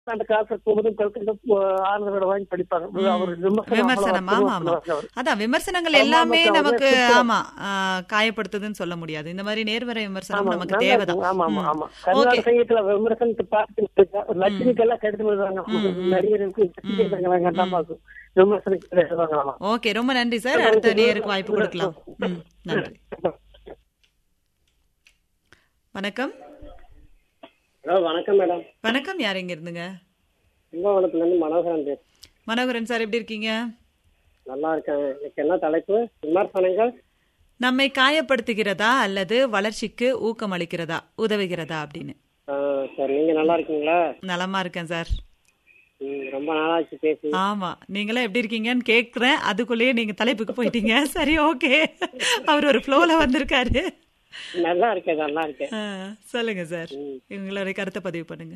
அந்த காசை போகுதும் கல்கண்டு ஆனந்தோட வாங்கி படிப்பாங்க அவர் விமர்சனம் விமர்சனம் அவ்வளவா ஆமா ஆமா சொல்லுவாங்க அவர். அதான் விமர்சனங்கள் ஆமா, எல்லாமே ஆமா, நமக்கு சுத்தம். ஆமா ஆ, காயப்படுத்துதுன்னு சொல்ல முடியாது இந்த மாதிரி நேர்மறை விமர்சனம் ஆமா, நமக்கு நல்லா தேவைதான் இருக்கும். ஆமா ஆமா ம். ஆமா கர்நாடக ஓகே சங்கீதத்துல விமர்சனத்தை பார்த்து லட்சுமிக்கெல்லாம் கெடுத்து விடுறாங்க நடிகருக்கு நடிகர்கள் கட்டாம விமர்சனத்துக்கு எழுதுவாங்க ஆமா ஓகே ரொம்ப நன்றி சார் அடுத்த நேருக்கு வாய்ப்பு கொடுக்கலாம் ம், நன்றி வணக்கம் ஹலோ வணக்கம் மேடம் வணக்கம் யார் எங்க இருந்துங்க கும்பகோணத்துல இருந்து மனோகரன் பேர் மனோகரன் சார் எப்படி இருக்கீங்க நல்லா இருக்கேன் இன்னைக்கு என்ன தலைப்பு விமர்சனங்கள் நம்மை காயப்படுத்துகிறதா அல்லது வளர்ச்சிக்கு ஊக்கம் அளிக்கிறதா உதவுகிறதா அப்படின்னு ஆ, சரி நீங்க நல்லா இருக்கீங்களா நலமா இருக்கேன் சார் ம், ரொம்ப நாளாச்சு பேசி ஆமா நீங்களாம் எப்படி இருக்கீங்கன்னு கேக்குறேன் அதுக்குள்ளேயே நீங்க தலைப்புக்கு போயிட்டீங்க சரி ஓகே அவர் ஒரு ஃப்ளோல வந்திருக்காரு நல்லா இருக்கேன் நல்லா இருக்கேன் ஆ, சொல்லுங்க சார் உங்களுடைய கருத்தை பதிவு பண்ணுங்க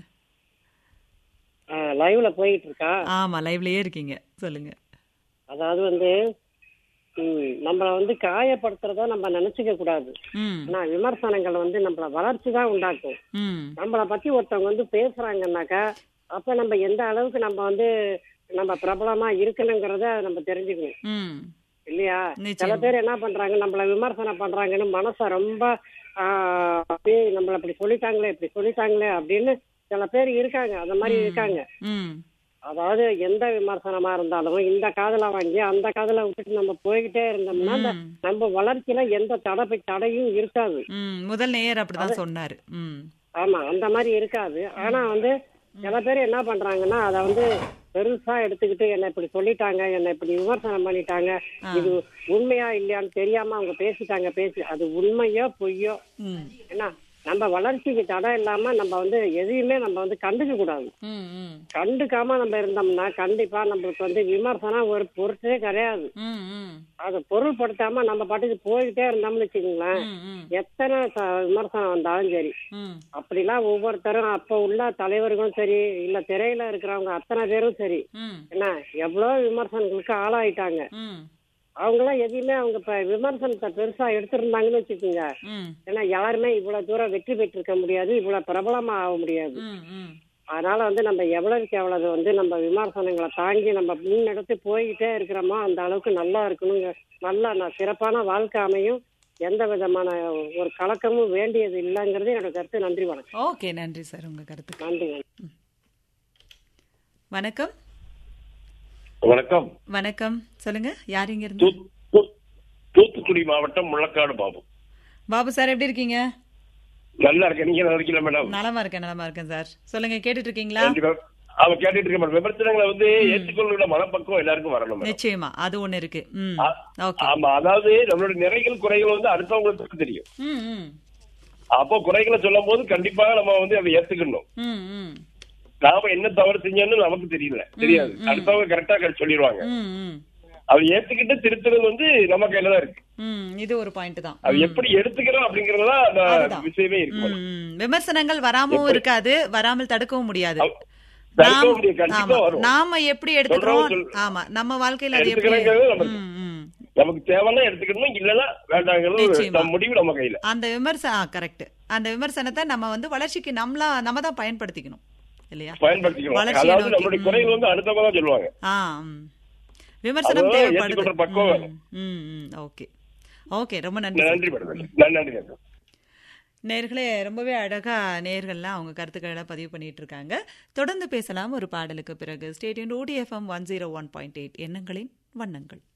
ஆ, லைவ்ல போயிட்டு இருக்கா ஆமா லைவ்லயே இருக்கீங்க சொல்லுங்க அதாவது வந்து ம், நம்மள வந்து காயப்படுத்துறதா நம்ம நினைச்சுக்க கூடாது ம் ஆனா விமர்சனங்கள் வந்து நம்மள வளர்ச்சி தான் உண்டாக்கும் ம் நம்மள பத்தி ஒருத்தவங்க வந்து பேசுறாங்கன்னாக்கா அப்ப நம்ம எந்த அளவுக்கு நம்ம வந்து நம்ம பிரபலமா இருக்கணுங்கிறத நம்ம தெரிஞ்சுக்கணும் ம் இல்லையா சில நிச்சயம் பேர் என்ன பண்றாங்க நம்மள விமர்சனம் பண்றாங்கன்னு மனச ரொம்ப ஆஹ், அப்படியே நம்மள இப்படி சொல்லிட்டாங்களே இப்படி சொல்லிட்டாங்களே அப்படின்னு சில பேர் இருக்காங்க அந்த மாதிரி இருக்காங்க ம் அதாவது எந்த விமர்சனமா இருந்தாலும் இந்த காதுல வாங்கி அந்த காதுல விட்டுட்டு நம்ம போய்கிட்டே இருந்தோம்னா அந்த ம். நம்ம வளர்ச்சியில எந்த தடை தடையும் இருக்காது ம் முதல் நேயர் அப்படிதான் சொன்னாரு ம் ஆமா அந்த மாதிரி இருக்காது ஆனா வந்து சில பேர் என்ன பண்றாங்கன்னா அத வந்து பெருசா எடுத்துக்கிட்டு என்ன இப்படி சொல்லிட்டாங்க என்ன இப்படி விமர்சனம் பண்ணிட்டாங்க இது உண்மையா இல்லையான்னு தெரியாம அவங்க பேசிட்டாங்க பேசி அது உண்மையோ பொய்யோ ம் என்ன நம்ம வளர்ச்சிக்கு தடை இல்லாம நம்ம வந்து எதையுமே நம்ம வந்து கண்டுக்க கூடாது ம் ம் கண்டுக்காம நம்ம இருந்தோம்னா கண்டிப்பா நம்மளுக்கு வந்து விமர்சனம் ஒரு பொருட்டே கிடையாது ம் ம் அதை பொருள்படுத்தாம நம்ம பாட்டுக்கு போய்கிட்டே இருந்தோம்னு வச்சுக்கோங்களேன் ம் ம் எத்தனை ச- விமர்சனம் வந்தாலும் சரி ம் அப்படிலாம் ஒவ்வொருத்தரும் அப்ப உள்ள தலைவர்களும் சரி இல்ல திரையில இருக்கிறவங்க அத்தனை பேரும் சரி ம் என்ன எவ்வளவு விமர்சனங்களுக்கு ஆளாயிட்டாங்க ம் அவங்களாம் எதையுமே அவங்க இப்ப விமர்சனத்தை பெருசா எடுத்திருந்தாங்கன்னு வச்சுக்கோங்க ம் ஏன்னா யாருமே இவ்வளவு தூரம் வெற்றி பெற்றிருக்க முடியாது இவ்வளவு பிரபலமா ஆக முடியாது ம் ம் அதனால வந்து நம்ம எவ்வளவுக்கு எவ்வளவு வந்து நம்ம விமர்சனங்களை தாங்கி நம்ம முன்னெடுத்து போய்கிட்டே இருக்கிறோமோ அந்த அளவுக்கு நல்லா இருக்கணுங்க நல்லா நான் சிறப்பான வாழ்க்கை அமையும் எந்த விதமான ஒரு கலக்கமும் வேண்டியது இல்லைங்கிறது என்னோட கருத்து நன்றி வணக்கம் ஓகே நன்றி சார் உங்க கருத்துக்கு நன்றி வணக்கம் வணக்கம் வணக்கம் வணக்கம் சொல்லுங்க யார் இங்க இருந்து தூ- தூ- தூத்துக்குடி மாவட்டம் முள்ளக்காடு பாபு பாபு சார் எப்படி இருக்கீங்க நல்லா இருக்கேன் நீங்க நல்லா இருக்கீங்களா மேடம் நலமா இருக்கேன் நலமா இருக்கேன் சார் சொல்லுங்க கேட்டுட்டு இருக்கீங்களா கண்டிப்பா. அவன் கேட்டுட்டு இருக்க மேடம் விமர்சனங்களை வந்து ஏற்றுக்கொள்ளுற மனப்பக்குவம் எல்லாருக்கும் வரணும் மேடம் நிச்சயமா அது ஒண்ணு இருக்கு ம் ஆ- ஓகே ஆமா அதாவது நம்மளோட நிறைகள் குறைகள் வந்து அடுத்தவங்களுக்கு தெரியும் ம் ம் அப்போ குறைகளை சொல்லும் போது கண்டிப்பா நம்ம வந்து அதை ஏத்துக்கணும் ம் ம் நாம என்ன தவறு செஞ்சோன்னு நமக்கு தெரியல தெரியாது அடுத்தவங்க கரெக்டா சொல்லிடுவாங்க ம் ம் அதை ஏத்துக்கிட்டு திருத்துறது வந்து நம்ம கையில தான் இருக்கு ம் இது ஒரு பாயிண்ட் தான் அது எப்படி எடுத்துக்கிறோம் அப்படிங்கறதுதான் அந்த அதுதான். விஷயமே இருக்கு ம், ம். விமர்சனங்கள் வராமவும் இருக்காது வராமல் தடுக்கவும் முடியாது அவ- தடுக்க நாம்- முடியாது, கண்டிப்பா ஆமா. வரும். நாம எப்படி எடுத்துக்கிறோம் சொல்றவங்க சொல்- ஆமா நம்ம வாழ்க்கையில அது எப்படி எடுத்துக்கிறேங்கிறது நம்ம ம், ம். நமக்கு தேவைன்னா எடுத்துக்கணும் இல்லன்னா வேண்டாங்கிறது நிச்சயமா. நம்ம முடிவு நம்ம கையில அந்த விமர்சன கரெக்ட் அந்த விமர்சனத்தை நம்ம வந்து வளர்ச்சிக்கு நம்மளா நம்ம தான் பயன்படுத்திக்கணும் இல்லையா பயன்படுத்திக்கணும் வளர்ச்சியை அதாவது நோக்கி, நம்மளுடைய ம். குறைகள் வந்து அடுத்தவங்க தான் சொல்லுவாங்க ஆ ம். விமர்சனம் அதுதான் தேவைப்படுது ஏற்றுக்கொள்ற பக்குவம் வேணும். ம், ம் ஓகே ஓகே ரொம்ப நன்றி நன்றி சார். மேடம் நன்றி நன்றி மேடம் நேர்களே ரொம்பவே அழகா நேர்கள்லாம் அவங்க கருத்துக்களை பதிவு பண்ணிட்டு இருக்காங்க தொடர்ந்து பேசலாம் ஒரு பாடலுக்கு பிறகு ஸ்டேடியம் ஓடிஎஃப்எம் one zero one point eight எண்ணங்களின் வண்ணங்கள்